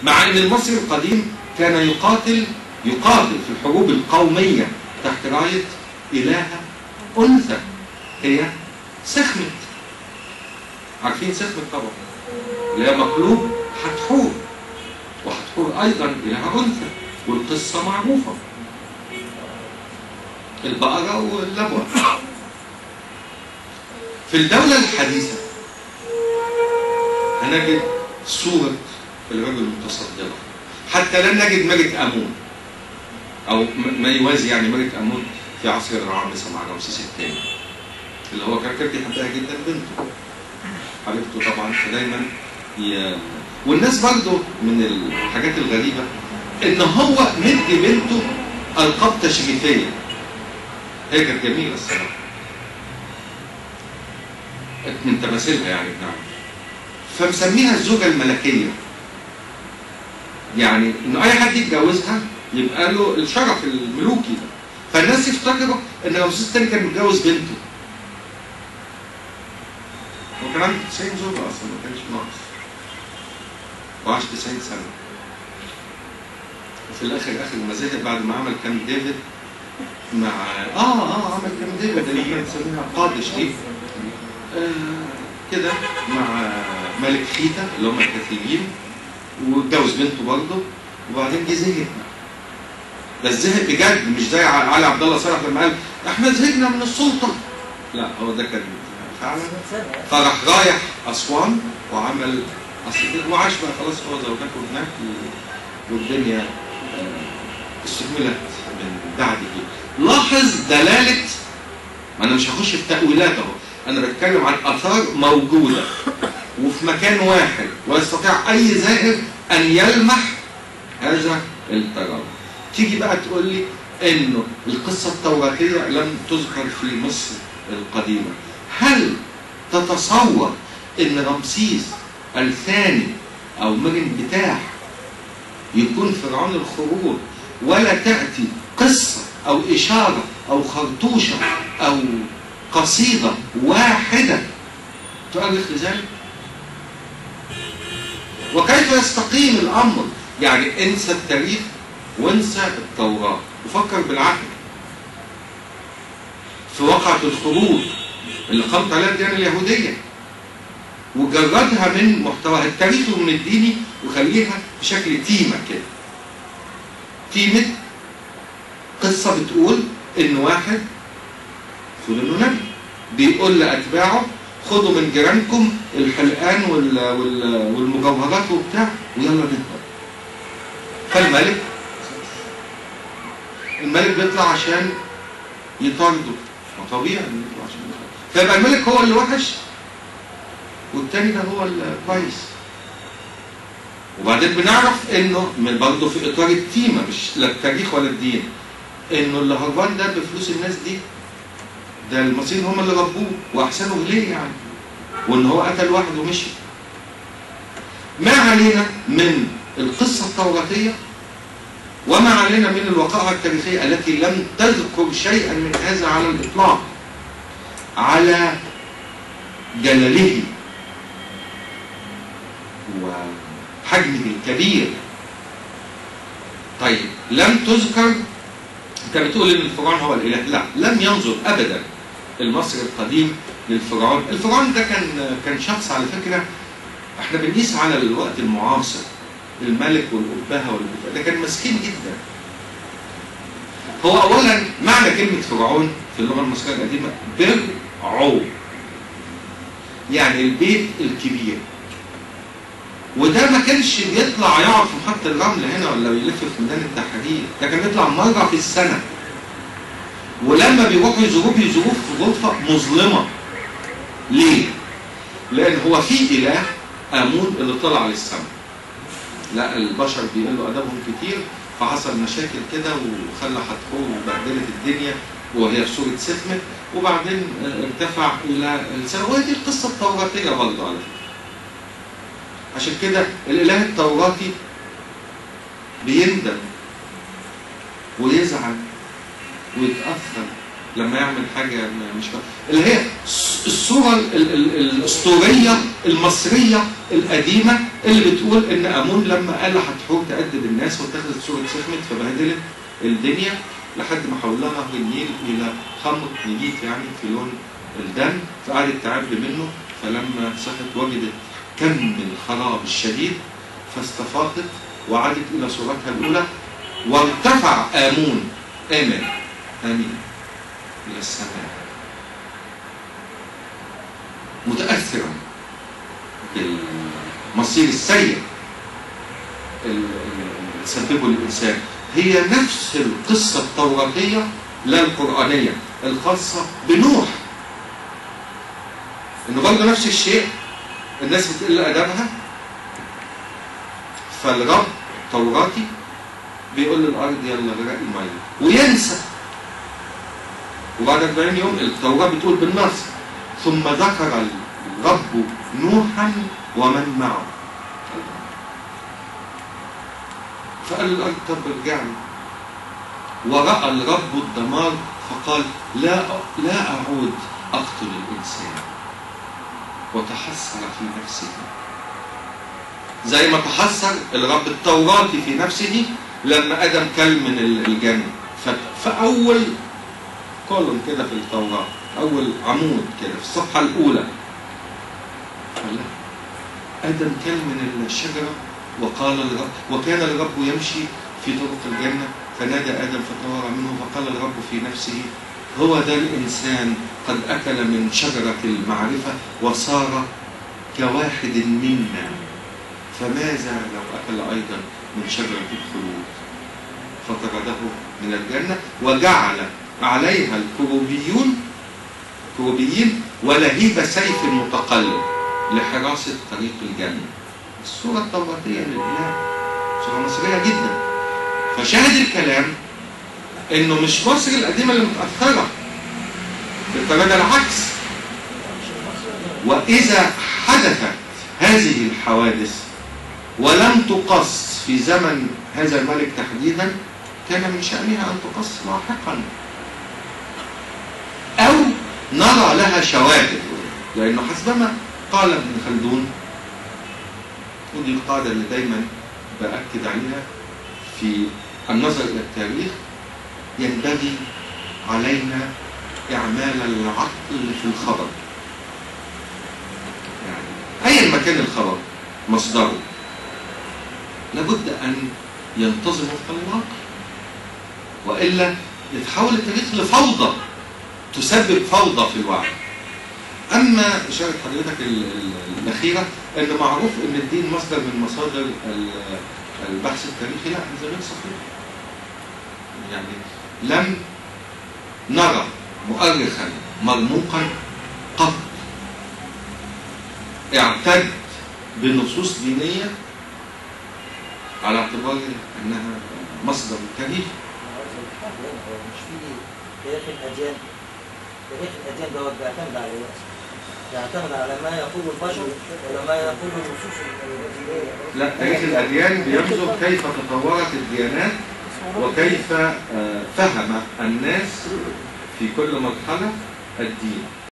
مع ان المصري القديم كان يقاتل يقاتل في الحروب القوميه تحت رايه الهه انثى هي سخمت عارفين سخمت طبعا اللي هي مقلوب حتحور وحتحور ايضا الهه انثى والقصه معروفه البقره واللبوه في الدوله الحديثه هنجد صوره الرجل المتصدره حتى لن نجد ملك امون او م- ما يوازي يعني ملك امون في عصر الرعامسه مع رمسيس الثاني اللي هو كان كان بيحبها جدا بنته حبيبته طبعا فدايما ي... والناس برضو من الحاجات الغريبه ان هو مدي بنته القاب تشريفيه هي كانت جميله الصراحه من تماثيلها يعني نعم فمسميها الزوجه الملكيه يعني ان اي حد يتجوزها يبقى له الشرف الملوكي ده فالناس يفتكروا ان رمسيس الثاني كان متجوز بنته هو كان عنده 90 زوجة أصلا ما كانش ناقص وعاش 90 سنة وفي الآخر آخر ما زهق بعد ما عمل كام ديفيد مع آه آه عمل كام ديفيد اللي كانت بتسميها قادش دي آه كده مع ملك خيتا اللي هم الكاثيين واتجوز بنته برضه وبعدين جه زهق بس زهق بجد مش زي علي عبد الله صالح لما قال احنا زهقنا من السلطه لا هو ده كان فعلا فراح رايح اسوان وعمل اصل كده وعاش بقى خلاص هو زوجته هناك و- والدنيا آه، استكملت من بعده لاحظ دلاله ما انا مش هخش في تاويلات اهو انا بتكلم عن اثار موجوده وفي مكان واحد ويستطيع اي زائر ان يلمح هذا التجارب تيجي بقى تقول لي انه القصه التوراتيه لم تذكر في مصر القديمه هل تتصور ان رمسيس الثاني او مرن بتاح يكون فرعون الخروج ولا تاتي قصه او اشاره او خرطوشه او قصيده واحده تؤرخ لذلك وكيف يستقيم الامر يعني انسى التاريخ وانسى التوراه وفكر بالعقل في واقعة الخروج اللي قامت عليها الديانة اليهودية وجردها من محتواها التاريخي ومن الديني وخليها بشكل تيمة كده تيمة قصة بتقول إن واحد تقول إنه نبي بيقول لأتباعه خدوا من جيرانكم الحلقان وال... وال... والمجوهرات وبتاع ويلا نهرب فالملك الملك بيطلع عشان يطارده ما طبيعي انه يطلع عشان يطارده فيبقى الملك هو اللي وحش والتاني ده هو الكويس وبعدين بنعرف انه من برضه في اطار التيمه مش لا التاريخ ولا الدين انه اللي هربان ده بفلوس الناس دي ده المصريين هم اللي ربوه واحسنوا اليه يعني وان هو قتل واحد ومشي ما علينا من القصه التوراتيه وما علينا من الوقائع التاريخيه التي لم تذكر شيئا من هذا على الاطلاق على جلاله وحجمه الكبير طيب لم تذكر انت بتقول ان الفرعون هو الاله لا لم ينظر ابدا المصري القديم للفرعون الفرعون ده كان كان شخص على فكره احنا بنقيس على الوقت المعاصر الملك والأبهة والبتاع ده كان مسكين جدا هو اولا معنى كلمه فرعون في اللغه المصريه القديمه برعو يعني البيت الكبير وده ما كانش بيطلع يقعد في محطة الرمل هنا ولا يلف في ميدان التحرير ده كان بيطلع مرة في السنة ولما بيروحوا يزوروه بيزوروه في غرفة مظلمة ليه؟ لأن هو في إله آمون اللي طلع للسماء لا البشر بيقلوا أدبهم كتير فحصل مشاكل كده وخلى حتحور وبهدلت الدنيا وهي في صورة سخمة وبعدين ارتفع إلى السماء وهي دي القصة التوراتية برضه على فكرة عشان كده الاله التوراتي بيندم ويزعل ويتاثر لما يعمل حاجه مش اللي هي الصورة ال- ال- الأسطورية المصرية القديمة اللي بتقول إن آمون لما قال هتحور تأدب الناس واتخذت صورة سخمت فبهدلت الدنيا لحد ما حولها نهر النيل إلى خمر نجيت يعني في لون الدم فقعدت تعب منه فلما سقط وجدت كم الخراب الشديد فاستفاقت وعادت إلى صورتها الأولى وارتفع آمون آمن آمين إلى السماء متأثرا بالمصير السيء اللي سببه الإنسان هي نفس القصة التوراتية لا القرآنية الخاصة بنوح إنه برضه نفس الشيء الناس بتقل أدبها فالرب توراتي بيقول للأرض يلا غرقي المية وينسى وبعد 40 يوم التوراة بتقول بالنص ثم ذكر الرب نوحا ومن معه فقال للأرض طب ارجعي ورأى الرب الدمار فقال لا لا أعود أقتل الإنسان وتحسر في نفسه زي ما تحسر الرب التوراتي في نفسه لما ادم كل من الجنه ف- فاول كولوم كده في التوراه اول عمود كده في الصفحه الاولى قال لا ادم كل من الشجره وقال الرب وكان الرب يمشي في طرق الجنه فنادى ادم فتوارى منه فقال الرب في نفسه هو ذا الانسان قد اكل من شجره المعرفه وصار كواحد منا فماذا لو أكل أيضا من شجرة الخلود فطرده من الجنة وجعل عليها الكروبيون كروبيين ولهيب سيف متقلب لحراسة طريق الجنة الصورة التوراتية للإله صورة مصرية جدا فشاهد الكلام إنه مش مصر القديمة اللي متأثرة بالطريقة العكس وإذا حدثت هذه الحوادث ولم تقص في زمن هذا الملك تحديدا كان من شأنها أن تقص لاحقا أو نرى لها شواهد لأنه حسبما قال ابن خلدون ودي القاعدة اللي دايما بأكد عليها في النظر إلى التاريخ ينبغي علينا إعمال العقل في الخبر يعني أيا ما كان الخبر مصدره لابد أن ينتظم وفقا للعقل وإلا يتحول التاريخ لفوضى تسبب فوضى في الوعي أما إشارة حضرتك ال- ال- الأخيرة أن معروف أن الدين مصدر من مصادر ال- البحث التاريخي لا هذا غير صحيح يعني لم نرى مؤرخا مرموقا قط اعتد بنصوص دينية على اعتبار انها مصدر تاريخي مش في تاريخ الأديان تاريخ الأديان دوت بيعتمد على إيه؟ يعتمد على ما يقوله البشر ولا ما يقوله النصوص الإنجيلية لا تاريخ الأديان بينظر كيف تطورت الديانات وكيف آه، فهم الناس في كل مرحلة الدين